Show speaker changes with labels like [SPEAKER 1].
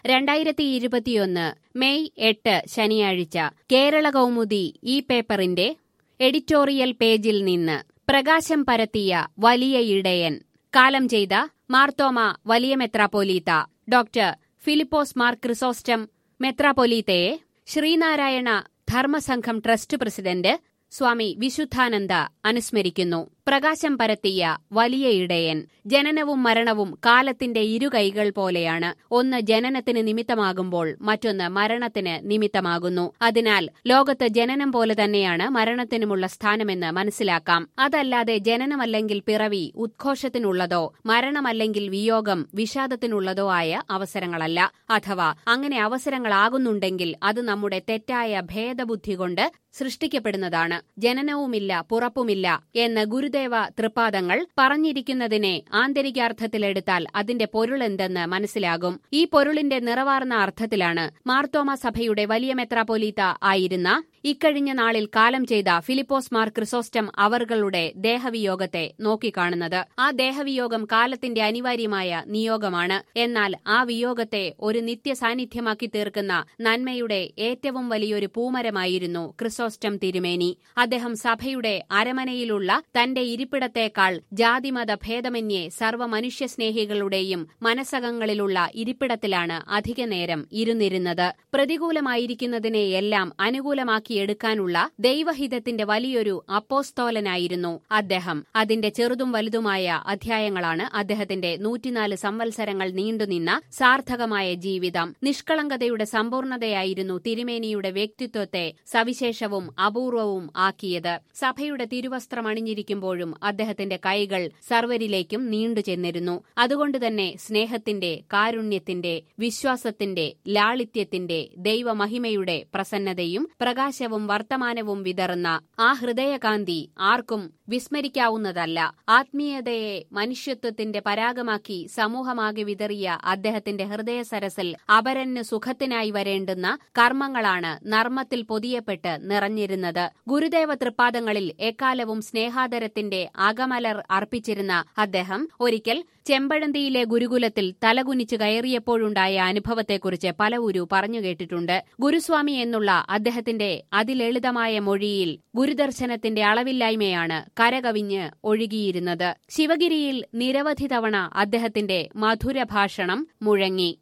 [SPEAKER 1] രണ്ടായിരത്തി ഇരുപത്തിയൊന്ന് മെയ് എട്ട് ശനിയാഴ്ച കേരള കൗമുദി ഈ പേപ്പറിന്റെ എഡിറ്റോറിയൽ പേജിൽ നിന്ന് പ്രകാശം പരത്തിയ വലിയ ഇടയൻ കാലം ചെയ്ത മാർത്തോമ വലിയ മെത്രാപ്പോലീത്ത ഡോക്ടർ ഫിലിപ്പോസ് മാർ ക്രിസോസ്റ്റം മെത്രാപ്പൊലീത്തയെ ശ്രീനാരായണ ധർമ്മസംഘം ട്രസ്റ്റ് പ്രസിഡന്റ് സ്വാമി വിശുദ്ധാനന്ദ അനുസ്മരിക്കുന്നു പ്രകാശം പരത്തിയ വലിയ ഇടയൻ ജനനവും മരണവും കാലത്തിന്റെ ഇരു കൈകൾ പോലെയാണ് ഒന്ന് ജനനത്തിന് നിമിത്തമാകുമ്പോൾ മറ്റൊന്ന് മരണത്തിന് നിമിത്തമാകുന്നു അതിനാൽ ലോകത്ത് ജനനം പോലെ തന്നെയാണ് മരണത്തിനുമുള്ള സ്ഥാനമെന്ന് മനസ്സിലാക്കാം അതല്ലാതെ ജനനമല്ലെങ്കിൽ പിറവി ഉദ്ഘോഷത്തിനുള്ളതോ മരണമല്ലെങ്കിൽ വിയോഗം വിഷാദത്തിനുള്ളതോ ആയ അവസരങ്ങളല്ല അഥവാ അങ്ങനെ അവസരങ്ങളാകുന്നുണ്ടെങ്കിൽ അത് നമ്മുടെ തെറ്റായ ഭേദബുദ്ധി കൊണ്ട് സൃഷ്ടിക്കപ്പെടുന്നതാണ് ജനനവുമില്ല പുറപ്പുമില്ല എന്ന് ഗുരുദേവ തൃപ്പാദങ്ങൾ പറഞ്ഞിരിക്കുന്നതിനെ ആന്തരികാർത്ഥത്തിലെടുത്താൽ അതിന്റെ പൊരുളെന്തെന്ന് മനസ്സിലാകും ഈ പൊരുളിന്റെ നിറവാർന്ന അർത്ഥത്തിലാണ് മാർത്തോമ സഭയുടെ വലിയ മെത്രാപ്പൊലീത്ത ആയിരുന്ന ഇക്കഴിഞ്ഞ നാളിൽ കാലം ചെയ്ത ഫിലിപ്പോസ് മാർ ക്രിസോസ്റ്റം അവர்களுടെ ദേഹവിയോഗത്തെ നോക്കിക്കാണുന്നത് ആ ദേഹവിയോഗം കാലത്തിന്റെ അനിവാര്യമായ നിയോഗമാണ് എന്നാൽ ആ വിയോഗത്തെ ഒരു നിത്യസാന്നിധ്യമാക്കി തീർക്കുന്ന നന്മയുടെ ഏറ്റവും വലിയൊരു പൂമരമായിരുന്നു ക്രിസോസ്റ്റം തിരുമേനി അദ്ദേഹം സഭയുടെ അരമനയിലുള്ള തന്റെ ഇരിപ്പിടത്തേക്കാൾ ജാതിമത ഭേദമന്യേ സർവ്വ മനുഷ്യസ്നേഹികളുടെയും മനസ്സകങ്ങളിലുള്ള ഇരിപ്പിടത്തിലാണ് അധികനേരം ഇരുന്നിരുന്നത് പ്രതികൂലമായിരിക്കുന്നതിനെയെല്ലാം അനുകൂലമാക്കിയെടുക്കാനുള്ള ദൈവഹിതത്തിന്റെ വലിയൊരു അപ്പോസ്തോലനായിരുന്നു അദ്ദേഹം അതിന്റെ ചെറുതും വലുതുമായ അധ്യായങ്ങളാണ് അദ്ദേഹത്തിന്റെ നൂറ്റിനാല് സംവത്സരങ്ങൾ നീണ്ടുനിന്ന സാർത്ഥകമായ ജീവിതം നിഷ്കളങ്കതയുടെ സമ്പൂർണതയായിരുന്നു തിരുമേനിയുടെ വ്യക്തിത്വത്തെ സവിശേഷവും അപൂർവവും ആക്കിയത് സഭയുടെ തിരുവസ്ത്രം അണിഞ്ഞിരിക്കുമ്പോഴും അദ്ദേഹത്തിന്റെ കൈകൾ സർവരിലേക്കും നീണ്ടു ചെന്നിരുന്നു അതുകൊണ്ടുതന്നെ സ്നേഹത്തിന്റെ കാരുണ്യത്തിന്റെ വിശ്വാസത്തിന്റെ ലാളിത്യത്തിന്റെ ദൈവമഹിമയുടെ പ്രസന്നതയും പ്രകാശവും വർത്തമാനവും വിതറുന്ന ആ ഹൃദയകാന്തി ആർക്കും വിസ്മരിക്കാവുന്നതല്ല ആത്മീയതയെ മനുഷ്യത്വത്തിന്റെ പരാഗമാക്കി സമൂഹമാകെ വിതറിയ അദ്ദേഹത്തിന്റെ ഹൃദയ സരസിൽ അപരന് സുഖത്തിനായി വരേണ്ടുന്ന കർമ്മങ്ങളാണ് നർമ്മത്തിൽ പൊതിയപ്പെട്ട് നിറഞ്ഞിരുന്നത് ഗുരുദേവ തൃപ്പാദങ്ങളിൽ എക്കാലവും സ്നേഹാദരത്തിന്റെ അകമലർ അർപ്പിച്ചിരുന്ന അദ്ദേഹം ഒരിക്കൽ ചെമ്പഴന്തിയിലെ ഗുരുകുലത്തിൽ തലകുനിച്ച് കയറിയപ്പോഴുണ്ടായ അനുഭവത്തെക്കുറിച്ച് പലവുരു പറഞ്ഞുകേട്ടിട്ടുണ്ട് ഗുരുസ്വാമി എന്നുള്ള അദ്ദേഹത്തിന്റെ അതിലളിതമായ മൊഴിയിൽ ഗുരുദർശനത്തിന്റെ അളവില്ലായ്മയാണ് കരകവിഞ്ഞ് ഒഴുകിയിരുന്നത് ശിവഗിരിയിൽ നിരവധി തവണ അദ്ദേഹത്തിന്റെ മധുരഭാഷണം മുഴങ്ങി